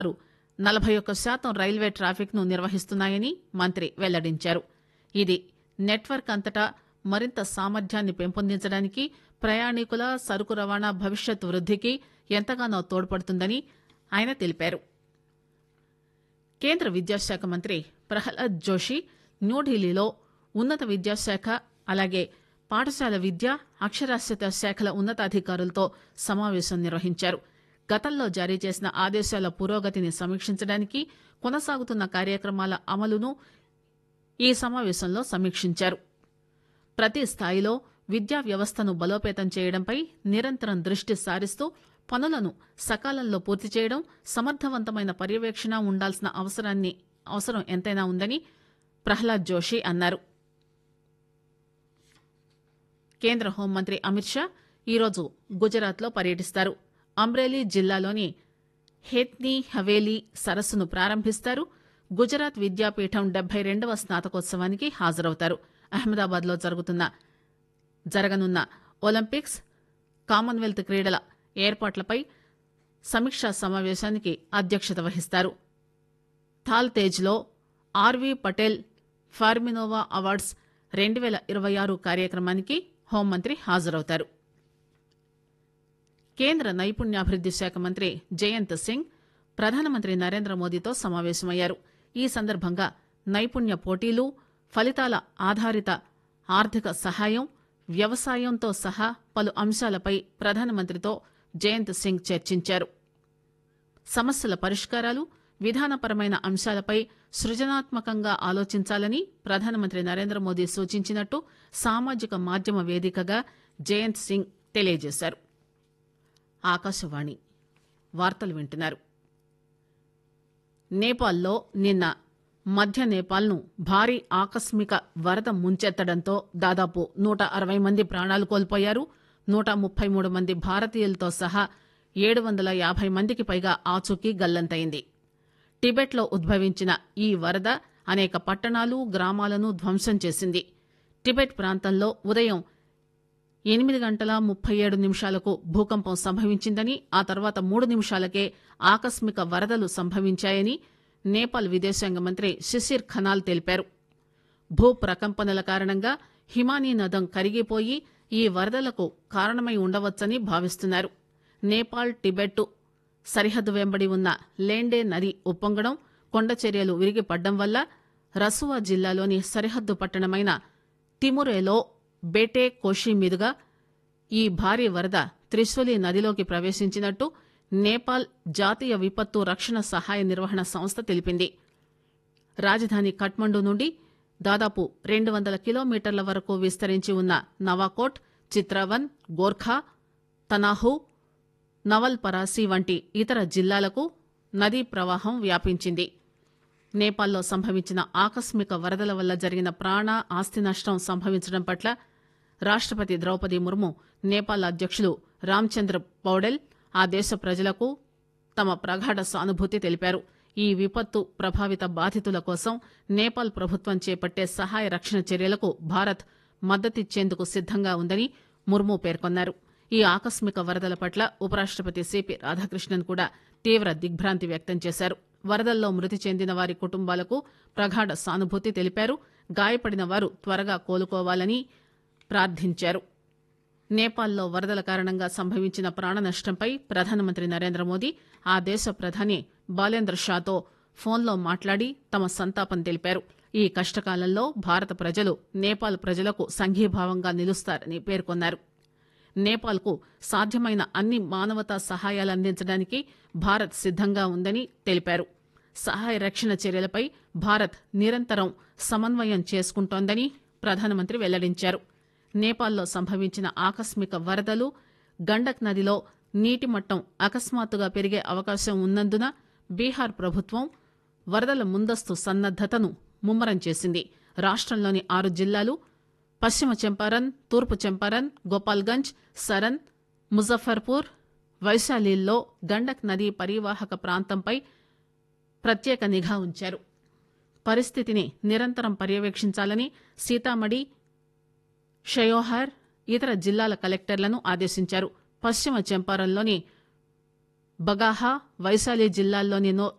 నలభై ఒక్క శాతం రైల్వే ట్రాఫిక్ ను నిర్వహిస్తున్నాయని మంత్రి వెల్లడించారు ఇది నెట్వర్క్ అంతటా మరింత సామర్థ్యాన్ని పెంపొందించడానికి ప్రయాణికుల సరుకు రవాణా భవిష్యత్ వృద్దికి ఎంతగానో తోడ్పడుతుందని ఆయన తెలిపారు కేంద్ర విద్యాశాఖ మంత్రి ప్రహ్లాద్ జోషి న్యూఢిల్లీలో ఉన్నత విద్యాశాఖ అలాగే పాఠశాల విద్య అక్షరాస్యత శాఖల ఉన్నతాధికారులతో సమావేశం నిర్వహించారు గతంలో జారీ చేసిన ఆదేశాల పురోగతిని సమీక్షించడానికి కొనసాగుతున్న కార్యక్రమాల అమలును ఈ సమావేశంలో సమీక్షించారు ప్రతి స్థాయిలో విద్యా వ్యవస్థను బలోపేతం చేయడంపై నిరంతరం దృష్టి సారిస్తూ పనులను సకాలంలో పూర్తి చేయడం సమర్థవంతమైన పర్యవేక్షణ ఉండాల్సిన అవసరాన్ని అవసరం ఎంతైనా ఉందని ప్రహ్లాద్ జోషి అన్నారు కేంద్ర హోంమంత్రి అమిత్ షా ఈరోజు గుజరాత్లో పర్యటిస్తారు అమ్రేలీ జిల్లాలోని హేత్నీ హవేలీ సరస్సును ప్రారంభిస్తారు గుజరాత్ విద్యాపీఠం డెబ్బై రెండవ స్నాతకోత్సవానికి హాజరవుతారు అహ్మదాబాద్లో జరుగుతున్న జరగనున్న ఒలింపిక్స్ కామన్వెల్త్ క్రీడల ఏర్పాట్లపై సమీక్షా సమావేశానికి అధ్యక్షత వహిస్తారు థాల్ తేజ్లో ఆర్వీ పటేల్ ఫార్మినోవా అవార్డ్స్ రెండు పేల ఇరవై ఆరు కార్యక్రమానికి హోంమంత్రి హాజరవుతారు కేంద్ర నైపుణ్యాభివృద్ది శాఖ మంత్రి జయంత్ సింగ్ ప్రధానమంత్రి నరేంద్ర మోదీతో సమావేశమయ్యారు ఈ సందర్భంగా నైపుణ్య పోటీలు ఫలితాల ఆధారిత ఆర్థిక సహాయం వ్యవసాయంతో సహా పలు అంశాలపై ప్రధానమంత్రితో జయంత్ సింగ్ చర్చించారు సమస్యల పరిష్కారాలు విధానపరమైన అంశాలపై సృజనాత్మకంగా ఆలోచించాలని ప్రధానమంత్రి నరేంద్ర మోదీ సూచించినట్టు సామాజిక మాధ్యమ వేదికగా జయంత్ సింగ్ తెలియజేశారు ఆకాశవాణి వార్తలు వింటున్నారు నేపాల్లో నిన్న మధ్య నేపాల్ను భారీ ఆకస్మిక వరద ముంచెత్తడంతో దాదాపు నూట అరవై మంది ప్రాణాలు కోల్పోయారు నూట ముప్పై మూడు మంది భారతీయులతో సహా ఏడు వందల యాభై మందికి పైగా ఆచూకీ గల్లంతైంది టిబెట్లో ఉద్భవించిన ఈ వరద అనేక పట్టణాలు గ్రామాలను ధ్వంసం చేసింది టిబెట్ ప్రాంతంలో ఉదయం ఎనిమిది గంటల ముప్పై ఏడు నిమిషాలకు భూకంపం సంభవించిందని ఆ తర్వాత మూడు నిమిషాలకే ఆకస్మిక వరదలు సంభవించాయని నేపాల్ విదేశాంగ మంత్రి శిశిర్ ఖనాల్ తెలిపారు భూ ప్రకంపనల కారణంగా హిమానీ నదం కరిగిపోయి ఈ వరదలకు కారణమై ఉండవచ్చని భావిస్తున్నారు నేపాల్ టిబెట్ సరిహద్దు వెంబడి ఉన్న లేండే నది ఉప్పొంగడం కొండ చర్యలు విరిగిపడ్డం వల్ల రసువా జిల్లాలోని సరిహద్దు పట్టణమైన తిమురేలో బేటే కోషి మీదుగా ఈ భారీ వరద త్రిశూలి నదిలోకి ప్రవేశించినట్టు నేపాల్ జాతీయ విపత్తు రక్షణ సహాయ నిర్వహణ సంస్థ తెలిపింది రాజధాని కఠ్మండు నుండి దాదాపు రెండు వందల కిలోమీటర్ల వరకు విస్తరించి ఉన్న నవాకోట్ చిత్రవన్ గోర్ఖా తనాహు నవల్ పరాసి వంటి ఇతర జిల్లాలకు నదీ ప్రవాహం వ్యాపించింది నేపాల్లో సంభవించిన ఆకస్మిక వరదల వల్ల జరిగిన ప్రాణ ఆస్తి నష్టం సంభవించడం పట్ల రాష్టపతి ద్రౌపది ముర్ము నేపాల్ అధ్యక్షులు రామ్చంద్ర పౌడెల్ ఆ దేశ ప్రజలకు తమ ప్రగాఢ సానుభూతి తెలిపారు ఈ విపత్తు ప్రభావిత బాధితుల కోసం నేపాల్ ప్రభుత్వం చేపట్టే సహాయ రక్షణ చర్యలకు భారత్ మద్దతిచ్చేందుకు సిద్దంగా ఉందని ముర్ము పేర్కొన్నారు ఈ ఆకస్మిక వరదల పట్ల ఉపరాష్టపతి సిపి రాధాకృష్ణన్ కూడా తీవ్ర దిగ్భ్రాంతి వ్యక్తం చేశారు వరదల్లో మృతి చెందిన వారి కుటుంబాలకు ప్రగాఢ సానుభూతి తెలిపారు గాయపడిన వారు త్వరగా కోలుకోవాలని ప్రార్థించారు నేపాల్లో వరదల కారణంగా సంభవించిన ప్రాణ నష్టంపై ప్రధానమంత్రి నరేంద్ర మోదీ ఆ దేశ ప్రధాని బాలేంద్ర షాతో ఫోన్లో మాట్లాడి తమ సంతాపం తెలిపారు ఈ కష్టకాలంలో భారత ప్రజలు నేపాల్ ప్రజలకు సంఘీభావంగా నిలుస్తారని పేర్కొన్నారు నేపాల్కు సాధ్యమైన అన్ని మానవతా సహాయాలు అందించడానికి భారత్ సిద్దంగా ఉందని తెలిపారు సహాయ రక్షణ చర్యలపై భారత్ నిరంతరం సమన్వయం చేసుకుంటోందని ప్రధానమంత్రి వెల్లడించారు నేపాల్లో సంభవించిన ఆకస్మిక వరదలు గండక్ నదిలో నీటి మట్టం అకస్మాత్తుగా పెరిగే అవకాశం ఉన్నందున బీహార్ ప్రభుత్వం వరదల ముందస్తు సన్నద్దతను ముమ్మరం చేసింది రాష్టంలోని ఆరు జిల్లాలు పశ్చిమ చంపారన్ తూర్పు చంపారన్ గోపాల్గంజ్ సరన్ ముజఫర్పూర్ వైశాలిల్లో గండక్ నదీ పరివాహక ప్రాంతంపై ప్రత్యేక నిఘా ఉంచారు పరిస్థితిని నిరంతరం పర్యవేక్షించాలని సీతామఢి షయోహార్ ఇతర జిల్లాల కలెక్టర్లను ఆదేశించారు పశ్చిమ చంపారన్లోని బగాహా వైశాలి జిల్లాల్లోని